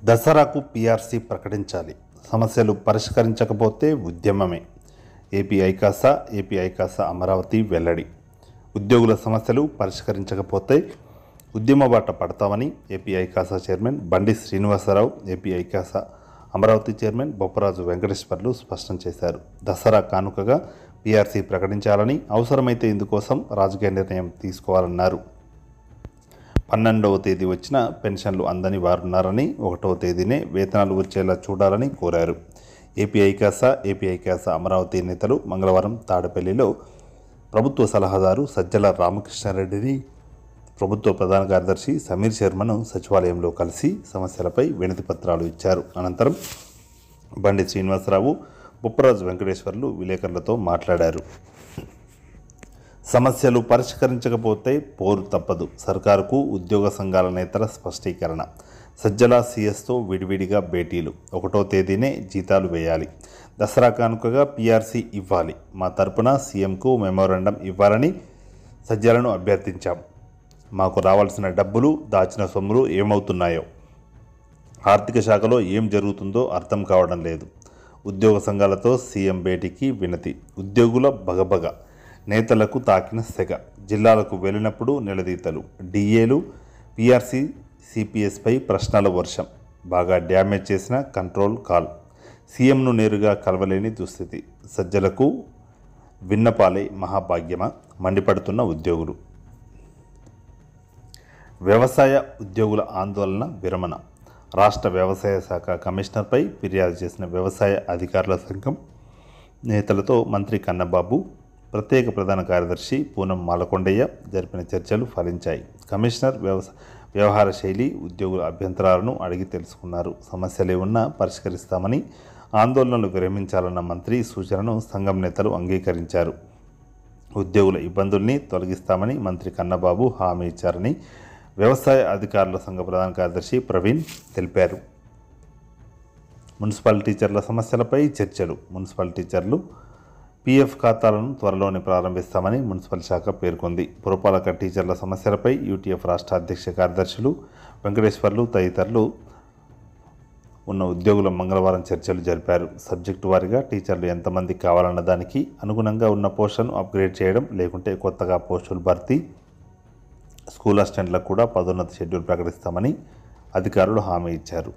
దసరాకు పీఆర్సీ ప్రకటించాలి సమస్యలు పరిష్కరించకపోతే ఉద్యమమే ఏపీ ఐకాసా ఏపీ ఐకాసా అమరావతి వెల్లడి ఉద్యోగుల సమస్యలు పరిష్కరించకపోతే ఉద్యమ బాట పడతామని ఏపీ ఐకాసా చైర్మన్ బండి శ్రీనివాసరావు ఏపీ ఐకాసా అమరావతి చైర్మన్ బొప్పరాజు వెంకటేశ్వర్లు స్పష్టం చేశారు దసరా కానుకగా పీఆర్సీ ప్రకటించాలని అవసరమైతే ఇందుకోసం రాజకీయ నిర్ణయం తీసుకోవాలన్నారు పన్నెండవ తేదీ వచ్చిన పెన్షన్లు అందని వారున్నారని ఒకటవ తేదీనే వేతనాలు వచ్చేలా చూడాలని కోరారు ఏపీ ఐకాసా ఏపీ ఐకాసా అమరావతి నేతలు మంగళవారం తాడపల్లిలో ప్రభుత్వ సలహాదారు సజ్జల రామకృష్ణారెడ్డిని ప్రభుత్వ ప్రధాన కార్యదర్శి సమీర్ శర్మను సచివాలయంలో కలిసి సమస్యలపై వినతి పత్రాలు ఇచ్చారు అనంతరం బండి శ్రీనివాసరావు బొప్పరాజు వెంకటేశ్వర్లు విలేకరులతో మాట్లాడారు సమస్యలు పరిష్కరించకపోతే పోరు తప్పదు సర్కారుకు ఉద్యోగ సంఘాల నేతల స్పష్టీకరణ సజ్జల సీఎస్తో విడివిడిగా భేటీలు ఒకటో తేదీనే జీతాలు వేయాలి దసరా కానుకగా పీఆర్సీ ఇవ్వాలి మా తరపున సీఎంకు మెమోరాండం ఇవ్వాలని సజ్జలను అభ్యర్థించాం మాకు రావాల్సిన డబ్బులు దాచిన సొమ్ములు ఏమవుతున్నాయో ఆర్థిక శాఖలో ఏం జరుగుతుందో అర్థం కావడం లేదు ఉద్యోగ సంఘాలతో సీఎం భేటీకి వినతి ఉద్యోగుల బగబగ నేతలకు తాకిన సెగ జిల్లాలకు వెళ్ళినప్పుడు నిలదీతలు డిఏలు పిఆర్సీ సిపిఎస్పై ప్రశ్నల వర్షం బాగా డ్యామేజ్ చేసిన కంట్రోల్ కాల్ సీఎంను నేరుగా కలవలేని దుస్థితి సజ్జలకు విన్నపాలే మహాభాగ్యమా మండిపడుతున్న ఉద్యోగులు వ్యవసాయ ఉద్యోగుల ఆందోళన విరమణ రాష్ట్ర వ్యవసాయ శాఖ కమిషనర్పై ఫిర్యాదు చేసిన వ్యవసాయ అధికారుల సంఘం నేతలతో మంత్రి కన్నబాబు ప్రత్యేక ప్రధాన కార్యదర్శి పూనం మాలకొండయ్య జరిపిన చర్చలు ఫలించాయి కమిషనర్ వ్యవస వ్యవహార శైలి ఉద్యోగుల అభ్యంతరాలను అడిగి తెలుసుకున్నారు సమస్యలేమున్నా పరిష్కరిస్తామని ఆందోళనలు విరమించాలన్న మంత్రి సూచనను సంఘం నేతలు అంగీకరించారు ఉద్యోగుల ఇబ్బందుల్ని తొలగిస్తామని మంత్రి కన్నబాబు హామీ ఇచ్చారని వ్యవసాయ అధికారుల సంఘ ప్రధాన కార్యదర్శి ప్రవీణ్ తెలిపారు మున్సిపల్ టీచర్ల సమస్యలపై చర్చలు మున్సిపల్ టీచర్లు పీఎఫ్ ఖాతాలను త్వరలోనే ప్రారంభిస్తామని మున్సిపల్ శాఖ పేర్కొంది పురపాలక టీచర్ల సమస్యలపై యూటీఎఫ్ రాష్ట్ర అధ్యక్ష కార్యదర్శులు వెంకటేశ్వర్లు తదితరులు ఉన్న ఉద్యోగుల మంగళవారం చర్చలు జరిపారు సబ్జెక్టు వారీగా టీచర్లు ఎంతమంది కావాలన్న దానికి అనుగుణంగా ఉన్న పోస్టులను అప్గ్రేడ్ చేయడం లేకుంటే కొత్తగా పోస్టులు భర్తీ స్కూల్ అసిస్టెంట్లకు కూడా పదోన్నతి షెడ్యూల్ ప్రకటిస్తామని అధికారులు హామీ ఇచ్చారు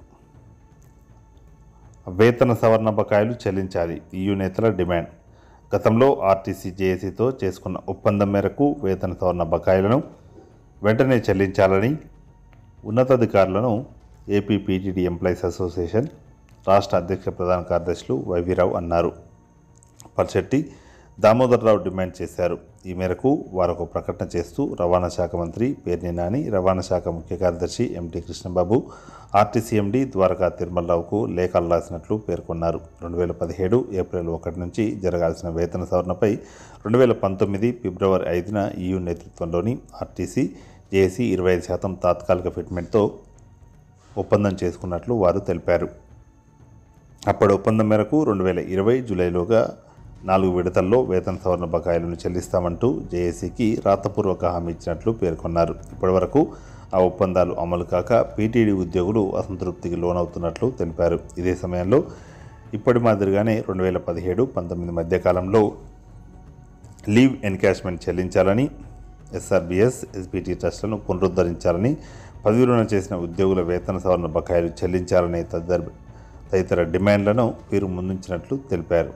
వేతన సవరణ బకాయిలు చెల్లించాలి ఈయూ నేతల డిమాండ్ గతంలో ఆర్టీసీ జేఏసీతో చేసుకున్న ఒప్పందం మేరకు వేతన సవరణ బకాయిలను వెంటనే చెల్లించాలని ఉన్నతాధికారులను ఏపీ పీటీడీ ఎంప్లాయీస్ అసోసియేషన్ రాష్ట్ర అధ్యక్ష ప్రధాన కార్యదర్శులు వైవీరావు అన్నారు పల్శెట్టి దామోదరరావు డిమాండ్ చేశారు ఈ మేరకు వారొక ప్రకటన చేస్తూ రవాణా శాఖ మంత్రి పేర్ని నాని రవాణా శాఖ ముఖ్య కార్యదర్శి MT Krishnababu RTC MD Dwaraka తిరుమలరావుకు లేఖలు రాసినట్లు పేర్కొన్నారు రెండు వేల పదిహేడు ఏప్రిల్ ఒకటి నుంచి జరగాల్సిన వేతన సవరణపై రెండు వేల పంతొమ్మిది ఫిబ్రవరి ఐదున ఈయూ నేతృత్వంలోని ఆర్టీసీ జేఏసీ ఇరవై ఐదు శాతం తాత్కాలిక ఫిట్మెంట్తో ఒప్పందం చేసుకున్నట్లు వారు తెలిపారు అప్పటి ఒప్పందం మేరకు రెండు వేల ఇరవై జూలైలోగా నాలుగు విడతల్లో వేతన సవరణ బకాయిలను చెల్లిస్తామంటూ జేఏసీకి రాతపూర్వక హామీ ఇచ్చినట్లు పేర్కొన్నారు ఇప్పటివరకు ఆ ఒప్పందాలు అమలు కాక పీటీడీ ఉద్యోగులు అసంతృప్తికి లోనవుతున్నట్లు తెలిపారు ఇదే సమయంలో ఇప్పటి మాదిరిగానే రెండు వేల పదిహేడు పంతొమ్మిది మధ్యకాలంలో లీవ్ ఎన్కాష్మెంట్ చెల్లించాలని ఎస్ఆర్బిఎస్ ఎస్బీటీ ట్రస్టులను పునరుద్ధరించాలని పదవి విరమణ చేసిన ఉద్యోగుల వేతన సవరణ బకాయిలు చెల్లించాలనే తదితర తదితర డిమాండ్లను వీరు ముందుంచినట్లు తెలిపారు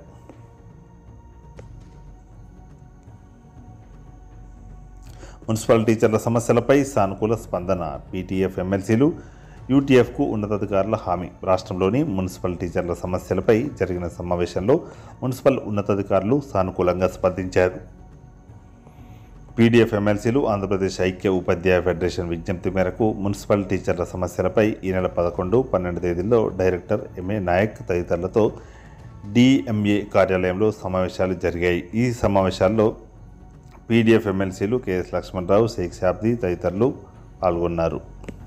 మున్సిపల్ టీచర్ల సమస్యలపై సానుకూల స్పందన పీటీఎఫ్ ఎమ్మెల్సీలు యూటీఎఫ్కు ఉన్నతాధికారుల హామీ రాష్ట్రంలోని మున్సిపల్ టీచర్ల సమస్యలపై జరిగిన సమావేశంలో మున్సిపల్ ఉన్నతాధికారులు సానుకూలంగా స్పందించారు పీడీఎఫ్ ఎమ్మెల్సీలు ఆంధ్రప్రదేశ్ ఐక్య ఉపాధ్యాయ ఫెడరేషన్ విజ్ఞప్తి మేరకు మున్సిపల్ టీచర్ల సమస్యలపై ఈ నెల పదకొండు పన్నెండు తేదీల్లో డైరెక్టర్ ఎంఏ నాయక్ తదితరులతో డిఎంఏ కార్యాలయంలో సమావేశాలు జరిగాయి ఈ సమావేశాల్లో పీడీఎఫ్ ఎమ్మెల్సీలు కెఎస్ లక్ష్మణరావు షేక్ శాబ్ది తదితరులు పాల్గొన్నారు